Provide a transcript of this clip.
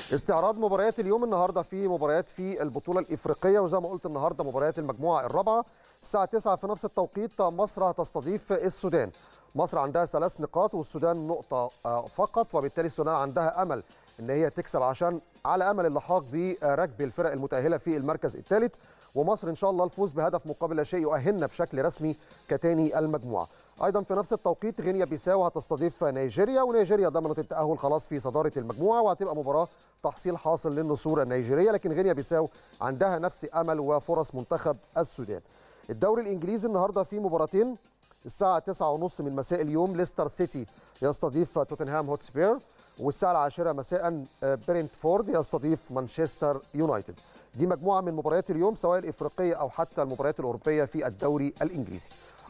استعراض مباريات اليوم النهارده في مباريات في البطوله الافريقيه وزي ما قلت النهارده مباريات المجموعه الرابعه الساعه 9 في نفس التوقيت مصر هتستضيف السودان مصر عندها ثلاث نقاط والسودان نقطه فقط وبالتالي السودان عندها امل ان هي تكسب عشان على امل اللحاق بركب الفرق المتاهله في المركز الثالث ومصر ان شاء الله الفوز بهدف مقابل لا شيء يؤهلنا بشكل رسمي كتاني المجموعه ايضا في نفس التوقيت غينيا بيساو هتستضيف نيجيريا ونيجيريا ضمنت التاهل خلاص في صداره المجموعه وهتبقى مباراه تحصيل حاصل للنصور النيجيريه لكن غينيا بيساو عندها نفس امل وفرص منتخب السودان الدوري الانجليزي النهارده في مباراتين الساعه 9:30 من مساء اليوم ليستر سيتي يستضيف توتنهام هوتسبير والساعه العاشرة مساء برينتفورد يستضيف مانشستر يونايتد دي مجموعه من مباريات اليوم سواء الافريقيه او حتى المباريات الاوروبيه في الدوري الانجليزي